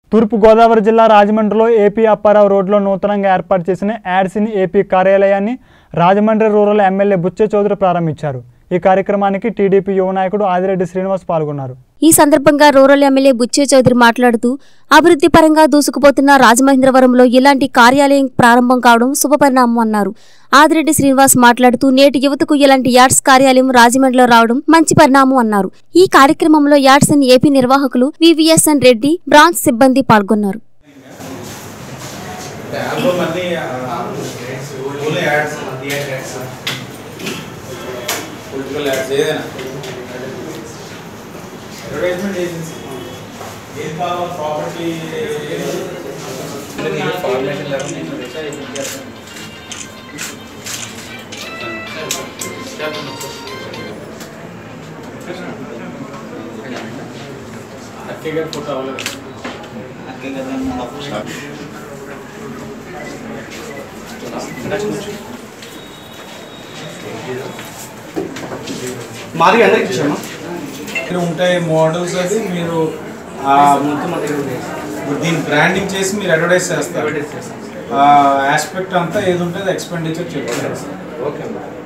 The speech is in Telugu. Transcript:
తూర్పు గోదావరి జిల్లా రాజమండ్రిలో ఏపీ అప్పారావు రోడ్లో నూతనంగా ఏర్పాటు చేసిన యాడ్సిన్ ఏపీ కార్యాలయాన్ని రాజమండ్రి రూరల్ ఎమ్మెల్యే బుచ్చే చౌదరి ప్రారంభించారు ఈ కార్యక్రమానికి టీడీపీ యువ నాయకుడు ఆదిరెడ్డి శ్రీనివాస్ పాల్గొన్నారు ఈ సందర్భంగా రూరల్ ఎమ్మెల్యే బుచ్చే చౌదరి మాట్లాడుతూ అభివృద్ధి పరంగా దూసుకుపోతున్న రాజమహేంద్రవరంలో ఇలాంటి కార్యాలయం ప్రారంభం కావడం శుభపరిణామం అన్నారు ఆదిరెడ్డి శ్రీనివాస్ మాట్లాడుతూ నేటి యువతకు ఇలాంటి యాడ్స్ కార్యాలయం రాజమండ్రిలో రావడం మంచి పరిణామం అన్నారు ఈ కార్యక్రమంలో యాడ్స్ అండ్ ఏపీ నిర్వాహకులు వివిఎస్ఎన్ రెడ్డి బ్రాంచ్ సిబ్బంది పాల్గొన్నారు ఆల్బమ్ అన్ని only ads ads political ads ఏదైనా అడ్వర్టైజ్మెంట్ ఏజెన్సీ ఏది కావాలి ప్రాపర్టీ ఫార్మేషన్ అక్కే గారి ఫోటో అవ్వలేదు మాది అందరికి ఇచ్చామా ఇక్కడ ఉంటాయి మోడల్స్ అది మీరు ఆ మొత్తం మా దగ్గర ఉన్నాయి. దీన్ని బ్రాండింగ్ చేసి మీరు అడ్వర్టైజ్ చేస్తారు Advertise చేస్తాం. ఆ ఆస్పెక్ట్ అంతా ఏది ఉంటుంది ఎక్స్పెండిచర్ చెప్తారు ఓకే అమ్మా